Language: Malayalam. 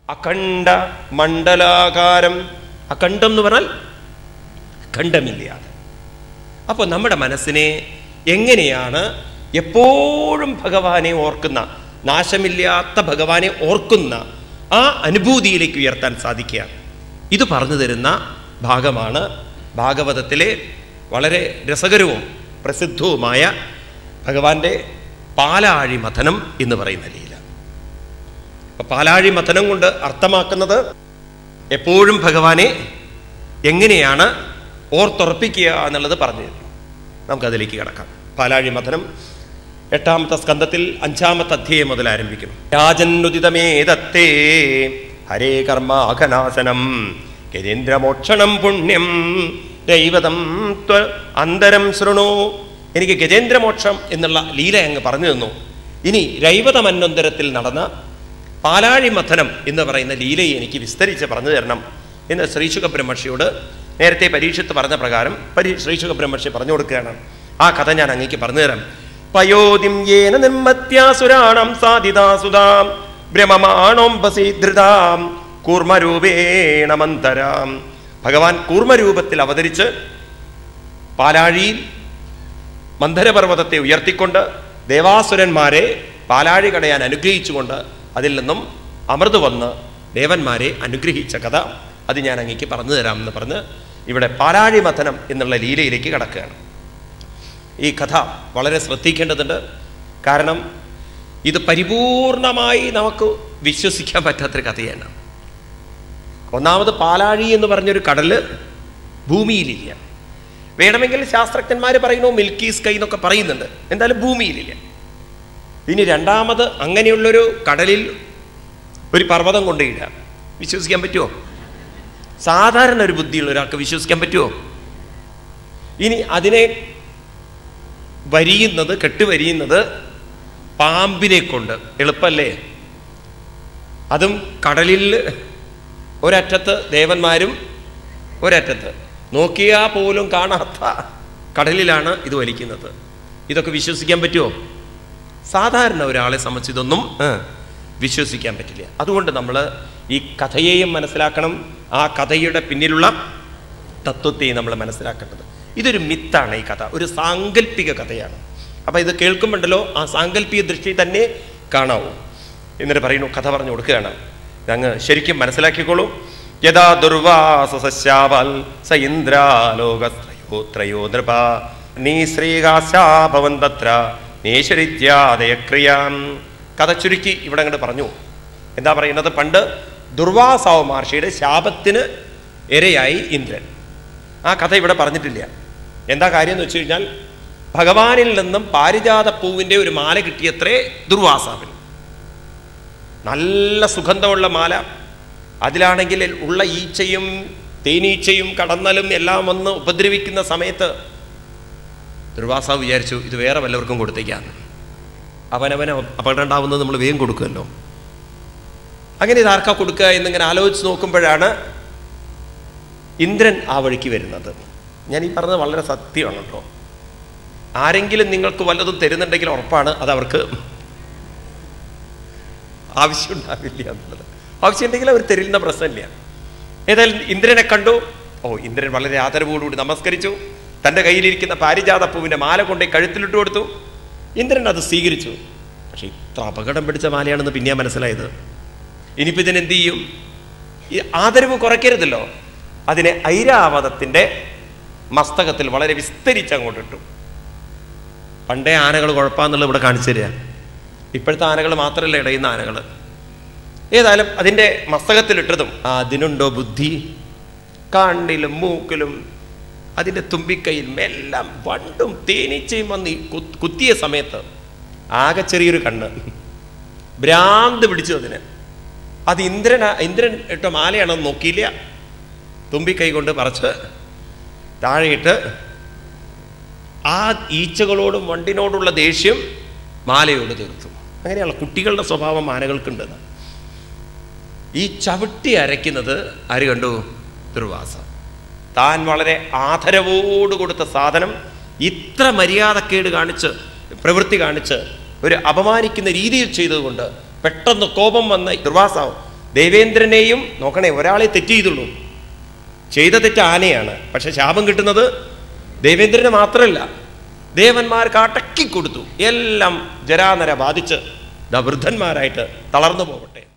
അഖണ്ഡ മണ്ഡലാകാരം അഖണ്ഡം എന്ന് പറഞ്ഞാൽ ഖണ്ഡമില്ലാതെ അപ്പോൾ നമ്മുടെ മനസ്സിനെ എങ്ങനെയാണ് എപ്പോഴും ഭഗവാനെ ഓർക്കുന്ന നാശമില്ലാത്ത ഭഗവാനെ ഓർക്കുന്ന ആ അനുഭൂതിയിലേക്ക് ഉയർത്താൻ സാധിക്കുക ഇത് പറഞ്ഞു തരുന്ന ഭാഗമാണ് ഭാഗവതത്തിലെ വളരെ രസകരവും പ്രസിദ്ധവുമായ ഭഗവാന്റെ പാലാഴി മഥനം എന്ന് പറയുന്ന ലീല അപ്പൊ പാലാഴി മഥനം കൊണ്ട് അർത്ഥമാക്കുന്നത് എപ്പോഴും ഭഗവാനെ എങ്ങനെയാണ് ഓർത്തുറപ്പിക്കുക എന്നുള്ളത് പറഞ്ഞു തരുന്നു നമുക്കതിലേക്ക് കിടക്കാം പാലാഴി മഥനം എട്ടാമത്തെ സ്കന്ധത്തിൽ അഞ്ചാമത്തെ അധ്യായം മുതൽ ആരംഭിക്കണം രാജന്നുദിതമേതത്തേ ഹരേ കർമാഘനാശനം ഗജേന്ദ്രമോക്ഷണം പുണ്യം ദൈവതം ത്വ അന്തരം ശൃണു എനിക്ക് ഗജേന്ദ്രമോക്ഷം എന്നുള്ള ലീല അങ്ങ് പറഞ്ഞു തന്നു ഇനി രൈവതമന്വന്തരത്തിൽ നടന്ന പാലാഴി മഥനം എന്ന് പറയുന്ന ലീലയെ എനിക്ക് വിസ്തരിച്ച് പറഞ്ഞു തരണം എന്ന് ശ്രീശുഖ ബ്രഹ്മർഷിയോട് നേരത്തെ പരീക്ഷത്ത് പറഞ്ഞ പ്രകാരം പരീ ശ്രീശുഖ ബ്രഹ്മർഷി പറഞ്ഞു കൊടുക്കുകയാണ് ആ കഥ ഞാൻ അങ്ങേക്ക് പറഞ്ഞു തരാം പയോതിം യേന നിർമ്മത്യാസുരാണം സാധിതാസുതാം ഭ്രമമാണോംബസീധൃതാം കൂർമ്മരൂപേണ മന്തരാം ഭഗവാൻ കൂർമ്മരൂപത്തിൽ അവതരിച്ച് പാലാഴിയിൽ മന്ധരപർവ്വതത്തെ ഉയർത്തിക്കൊണ്ട് ദേവാസുരന്മാരെ പാലാഴി കടയാൻ അനുഗ്രഹിച്ചുകൊണ്ട് അതിൽ നിന്നും അമൃത് വന്ന് ദേവന്മാരെ അനുഗ്രഹിച്ച കഥ അത് ഞാൻ അങ്ങേക്ക് പറഞ്ഞു തരാം എന്ന് പറഞ്ഞ് ഇവിടെ പാലാഴി മഥനം എന്നുള്ള ലീലയിലേക്ക് കടക്കുകയാണ് ഈ കഥ വളരെ ശ്രദ്ധിക്കേണ്ടതുണ്ട് കാരണം ഇത് പരിപൂർണമായി നമുക്ക് വിശ്വസിക്കാൻ പറ്റാത്തൊരു കഥയാണ് ഒന്നാമത് പാലാഴി എന്ന് പറഞ്ഞൊരു കടല് ഭൂമിയിലില്ല വേണമെങ്കിൽ ശാസ്ത്രജ്ഞന്മാർ പറയുന്നു മിൽക്കി സ്കൈ എന്നൊക്കെ പറയുന്നുണ്ട് എന്തായാലും ഭൂമിയിലില്ല ഇനി രണ്ടാമത് അങ്ങനെയുള്ളൊരു കടലിൽ ഒരു പർവ്വതം കൊണ്ടിടുക വിശ്വസിക്കാൻ പറ്റുമോ സാധാരണ ഒരു ബുദ്ധിയുള്ള ഒരാൾക്ക് വിശ്വസിക്കാൻ പറ്റുമോ ഇനി അതിനെ വരിയുന്നത് കെട്ടുവരിയുന്നത് പാമ്പിനെ കൊണ്ട് എളുപ്പല്ലേ അതും കടലിൽ ഒരറ്റത്ത് ദേവന്മാരും ഒരറ്റത്ത് നോക്കിയാൽ പോലും കാണാത്ത കടലിലാണ് ഇത് വലിക്കുന്നത് ഇതൊക്കെ വിശ്വസിക്കാൻ പറ്റുമോ സാധാരണ ഒരാളെ സംബന്ധിച്ച് ഇതൊന്നും ഏ, വിശ്വസിക്കാൻ പറ്റില്ല അതുകൊണ്ട് നമ്മൾ ഈ കഥയെയും മനസ്സിലാക്കണം ആ കഥയുടെ പിന്നിലുള്ള തത്വത്തെയും നമ്മൾ മനസ്സിലാക്കേണ്ടത് ഇതൊരു മിത്താണ് ഈ കഥ ഒരു സാങ്കല്പിക കഥയാണ് അപ്പം ഇത് കേൾക്കുമ്പോണ്ടല്ലോ ആ സാങ്കല്പിക ദൃഷ്ടി തന്നെ കാണാവൂ എന്നിട്ട് പറയുന്നു കഥ പറഞ്ഞു കൊടുക്കുകയാണ് അങ്ങ് ശരിക്കും മനസ്സിലാക്കിക്കോളൂ യഥാ ദുർവാസസ്യാവൽ സ ഇന്ദ്രാലോകത്രയോ ത്രയോ നൃപ നീ ശ്രീകാശാഭവൻ തത്ര നേശ്വരിത്യാദയക്രിയാം കഥ ചുരുക്കി ഇവിടെ അങ്ങോട്ട് പറഞ്ഞു എന്താ പറയുന്നത് പണ്ട് ദുർവാസാവ് മഹർഷിയുടെ ശാപത്തിന് ഇരയായി ഇന്ദ്രൻ ആ കഥ ഇവിടെ പറഞ്ഞിട്ടില്ല എന്താ കാര്യം എന്ന് വെച്ച് കഴിഞ്ഞാൽ ഭഗവാനിൽ നിന്നും പാരിജാത പൂവിൻ്റെ ഒരു മാല കിട്ടിയത്രേ ദുർവാസാവിന് നല്ല സുഗന്ധമുള്ള മാല അതിലാണെങ്കിൽ ഉള്ള ഈച്ചയും തേനീച്ചയും കടന്നലും എല്ലാം വന്ന് ഉപദ്രവിക്കുന്ന സമയത്ത് ദുർവാസാവ് വിചാരിച്ചു ഇത് വേറെ വല്ലവർക്കും കൊടുത്തേക്കാന്ന് അവനവന് അപകടം ഉണ്ടാവുന്നത് നമ്മൾ വേഗം കൊടുക്കുമല്ലോ അങ്ങനെ ഇത് ആർക്കാ കൊടുക്കുക എന്നിങ്ങനെ ആലോചിച്ച് നോക്കുമ്പോഴാണ് ഇന്ദ്രൻ ആ വഴിക്ക് വരുന്നത് ഞാൻ ഈ പറഞ്ഞത് വളരെ സത്യമാണ് കേട്ടോ ആരെങ്കിലും നിങ്ങൾക്ക് വല്ലതും തരുന്നുണ്ടെങ്കിൽ ഉറപ്പാണ് അത് അവർക്ക് ആവശ്യമുണ്ടാവില്ല എന്നുള്ളത് ആവശ്യമുണ്ടെങ്കിൽ അവർ തരുന്ന പ്രശ്നമില്ല ഏതായാലും ഇന്ദ്രനെ കണ്ടു ഓ ഇന്ദ്രൻ വളരെ ആദരവോടുകൂടി നമസ്കരിച്ചു തൻ്റെ കയ്യിലിരിക്കുന്ന പാരിജാത പൂവിൻ്റെ മാല കൊണ്ടേ കഴുത്തിലിട്ട് കൊടുത്തു ഇന്ദ്രൻ അത് സ്വീകരിച്ചു പക്ഷെ ഇത്ര അപകടം പിടിച്ച മാലയാണെന്ന് പിന്നെയാ മനസ്സിലായത് ഇനിയിപ്പോൾ ഇതിനെന്ത് ചെയ്യും ഈ ആദരവ് കുറയ്ക്കരുതല്ലോ അതിനെ ഐരാവതത്തിൻ്റെ മസ്തകത്തിൽ വളരെ വിസ്തരിച്ച് അങ്ങോട്ട് ഇട്ടു പണ്ടേ ആനകൾ കുഴപ്പമെന്നുള്ളത് ഇവിടെ കാണിച്ചു തരിക ഇപ്പോഴത്തെ ആനകൾ മാത്രമല്ല ഇടയുന്ന ആനകൾ ഏതായാലും അതിൻ്റെ മസ്തകത്തിലിട്ടതും ആ അതിനുണ്ടോ ബുദ്ധി കണ്ണിലും മൂക്കിലും അതിൻ്റെ തുമ്പിക്കൈയിലും എല്ലാം വണ്ടും തേനീച്ചയും വന്ന് ഈ കു- കുത്തിയ സമയത്ത് ആകെ ചെറിയൊരു കണ്ണ് ഭ്രാന്ത് പിടിച്ചു അതിന് അത് ഇന്ദ്രൻ ഇന്ദ്രൻ ഇട്ട മാലയാണെന്ന് നോക്കിയില്ല തുമ്പിക്കൈ കൊണ്ട് പറിച്ച് താഴെയിട്ട് ആ ഈച്ചകളോടും വണ്ടിനോടുള്ള ദേഷ്യം മാലയോട് തീർത്തു അങ്ങനെയുള്ള കുട്ടികളുടെ സ്വഭാവം ആനകൾക്കുണ്ടെന്ന് ഈ ചവിട്ടി അരയ്ക്കുന്നത് ആര് കണ്ടു ദുർവാസ താൻ വളരെ ആദരവോട് കൊടുത്ത സാധനം ഇത്ര മര്യാദക്കേട് കാണിച്ച് പ്രവൃത്തി കാണിച്ച് ഒരു അപമാനിക്കുന്ന രീതിയിൽ ചെയ്തതുകൊണ്ട് പെട്ടെന്ന് കോപം വന്ന ദുർവാസാവ് ദേവേന്ദ്രനെയും നോക്കണേ ഒരാളെ തെറ്റ് ചെയ്തുള്ളൂ ചെയ്ത തെറ്റ് ആനയാണ് പക്ഷെ ശാപം കിട്ടുന്നത് ദേവേന്ദ്രന് മാത്രമല്ല ദേവന്മാർക്ക് അടക്കി കൊടുത്തു എല്ലാം ജരാനര ബാധിച്ച് ദാ വൃദ്ധന്മാരായിട്ട് തളർന്നു പോകട്ടെ